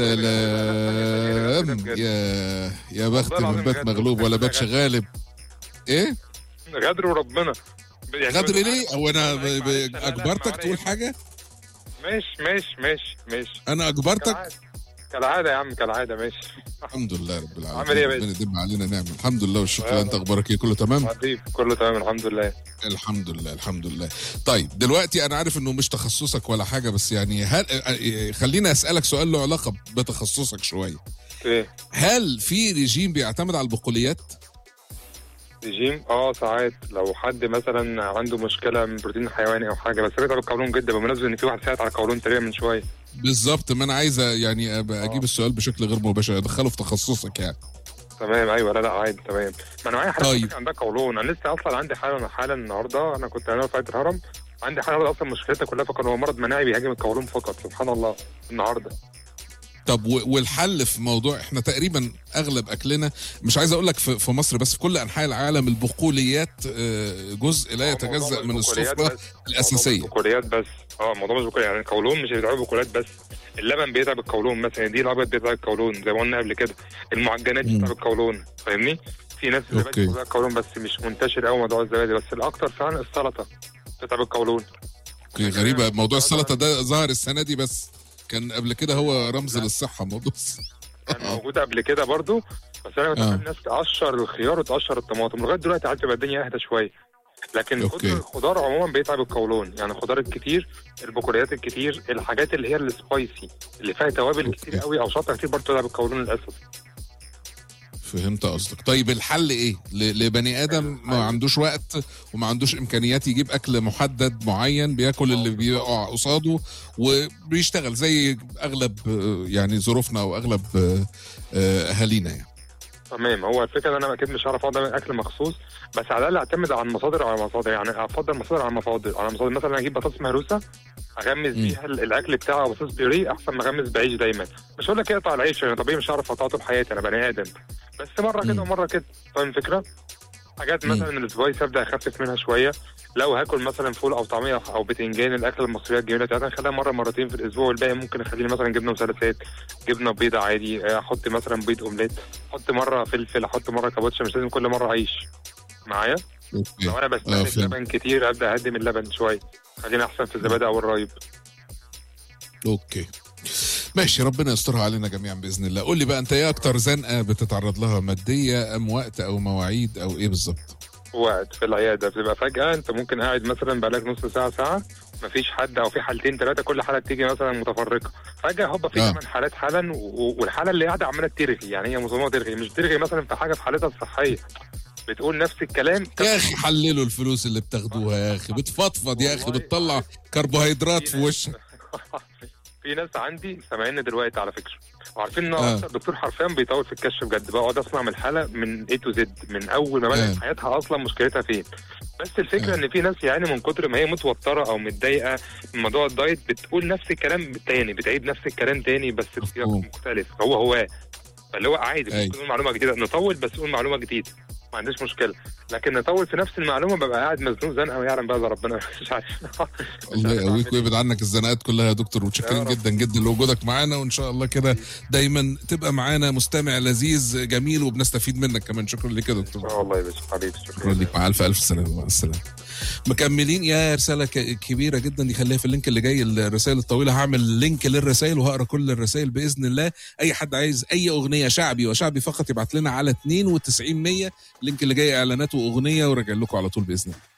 سلام يا يا بخت والله من العظيم بات بجد. مغلوب ولا باتش غدر. غالب ايه غدر وربنا يعني غدر بس- ليه هو انا ب- معلش، ب- معلش، لا، لا، اجبرتك معلش. تقول حاجه ماشي ماشي ماشي ماشي انا اجبرتك كالعادة كالعادة يا عم كالعادة ماشي الحمد لله رب العالمين عامل إيه يا ربنا يديم علينا نعمه الحمد لله والشكر آه. لله انت اخبارك ايه كله تمام حبيبي كله تمام الحمد لله الحمد لله الحمد لله طيب دلوقتي انا عارف انه مش تخصصك ولا حاجه بس يعني هل آه، خليني اسالك سؤال له علاقه بتخصصك شويه ايه هل في ريجيم بيعتمد على البقوليات رجيم اه ساعات لو حد مثلا عنده مشكله من بروتين حيواني او حاجه بس بيتعب القولون جدا بالمناسبه ان في واحد ساعد على القولون تقريبا من شويه بالظبط ما انا عايز يعني أبقى اجيب آه. السؤال بشكل غير مباشر ادخله في تخصصك يعني تمام ايوه لا لا عادي تمام ما انا معايا حاله طيب. طيب. عندها قولون انا لسه اصلا عندي حاله حاله النهارده انا كنت انا في عيادة الهرم عندي حاله اصلا مشكلتها كلها فكان هو مرض مناعي بيهاجم القولون فقط سبحان الله النهارده طب و- والحل في موضوع احنا تقريبا اغلب اكلنا مش عايز اقول لك في في مصر بس في كل انحاء العالم البقوليات آه، جزء لا هو يتجزا موضوع من مش بقوليات السفره بس. الاساسيه موضوع مش بقوليات بس اه الموضوع مش بقوليات يعني القولون مش بيتعب بقوليات بس اللبن بيتعب القولون مثلا دي الابيض بيتعب القولون زي ما قلنا قبل كده المعجنات مم. بتتعب القولون فاهمني في ناس أوكي. زبادي بتتعب القولون بس مش منتشر قوي موضوع الزبادي بس الاكتر فعلا السلطه بتتعب القولون اوكي غريبه موضوع السلطه ده ظهر السنه دي بس كان قبل كده هو رمز لا. للصحه موضوع كان موجود قبل كده برضو بس انا آه. بتخيل الناس تقشر الخيار وتقشر الطماطم لغايه دلوقتي عاد تبقى الدنيا اهدى شويه لكن أوكي. كتر الخضار عموما بيتعب القولون يعني الخضار الكتير البقوليات الكتير الحاجات اللي هي السبايسي اللي فيها توابل أوكي. كتير قوي او شطه كتير برضه بتتعب القولون للاسف فهمت قصدك طيب الحل ايه ل- لبني ادم ما الحل- عندوش وقت وما عندوش امكانيات يجيب اكل محدد معين بياكل اللي بيقع قصاده وبيشتغل زي اغلب آه، يعني ظروفنا او اغلب آه، آه، اهالينا يعني تمام هو الفكره ان انا اكيد مش هعرف اقعد اعمل اكل مخصوص بس على الاقل اعتمد على المصادر على مصادر يعني افضل مصادر على مصادر على مصادر مثلا اجيب بطاطس مهروسه اغمس مم. بيها ال- الاكل بتاعه بطاطس بيوريه احسن ما اغمس بعيش دايما مش هقول لك اقطع العيش يعني طبيعي مش هعرف اقطعه في حياتي انا بني ادم بس مره مم. كده ومره كده فاهم الفكره؟ حاجات مم. مثلا السبايس ابدا اخفف منها شويه لو هاكل مثلا فول او طعميه او بتنجان الاكل المصريه الجميله بتاعتنا اخليها مره مرتين في الاسبوع والباقي ممكن اخليه مثلا جبنه مثلثات جبنه بيضه عادي احط مثلا بيض اومليت احط مره فلفل احط مره كابوتشا مش لازم كل مره عيش معايا اوكي لو انا آه، بستهلك فهمت. لبن كتير ابدا اهدم اللبن شويه خلينا احسن في الزبادي او الرايب اوكي ماشي ربنا يسترها علينا جميعا باذن الله قول لي بقى انت ايه اكتر زنقه بتتعرض لها ماديه ام وقت او مواعيد او ايه بالظبط وقت في العياده بتبقى فجاه انت ممكن قاعد مثلا بقالك نص ساعه ساعه مفيش حد او في حالتين ثلاثه كل حاله بتيجي مثلا متفرقه فجاه هوبا في آه. ثمان حالات حالا و- والحاله اللي قاعده عماله ترغي يعني هي مصممه ترغي مش ترغي مثلا في حاجه في حالتها الصحيه بتقول نفس الكلام يا اخي حللوا الفلوس اللي بتاخدوها يا اخي بتفضفض يا اخي والله بتطلع كربوهيدرات في ناس- وشك في ناس عندي سامعيني دلوقتي على فكره وعارفين ان آه. آه. اكتر دكتور حرفيا بيطول في الكشف بجد بقعد اسمع من الحاله من اي تو زد من اول ما آه. بدات حياتها اصلا مشكلتها فين بس الفكره آه. ان في ناس يعني من كتر ما هي متوتره او متضايقه من موضوع الدايت بتقول نفس الكلام تاني بتعيد نفس الكلام تاني بس بسياق مفهوم. مختلف هو هو فاللي هو عادي أيوة. ممكن نقول معلومه جديده نطول بس نقول معلومه جديده ما عنديش مشكله لكن نطول في نفس المعلومه ببقى قاعد مزنوق زنقه ويعلم بقى إذا ربنا مش عارف الله يقويك ويبعد عنك الزنقات كلها يا دكتور يا ومتشكرين رب. جدا جدا لوجودك معانا وان شاء الله كده دايما تبقى معانا مستمع لذيذ جميل وبنستفيد منك كمان شكرا لك يا دكتور اه والله يا باشا حبيبي شكرا شكرا لك مع الف الف سلامه مع السلامه مكملين يا رساله ك- كبيره جدا دي خليها في اللينك اللي جاي الرسائل الطويله هعمل لينك للرسائل وهقرا كل الرسائل باذن الله اي حد عايز اي اغنيه شعبي وشعبي فقط يبعت لنا على 92 100 اللينك اللي جاي اعلانات واغنيه وراجع لكم على طول باذن الله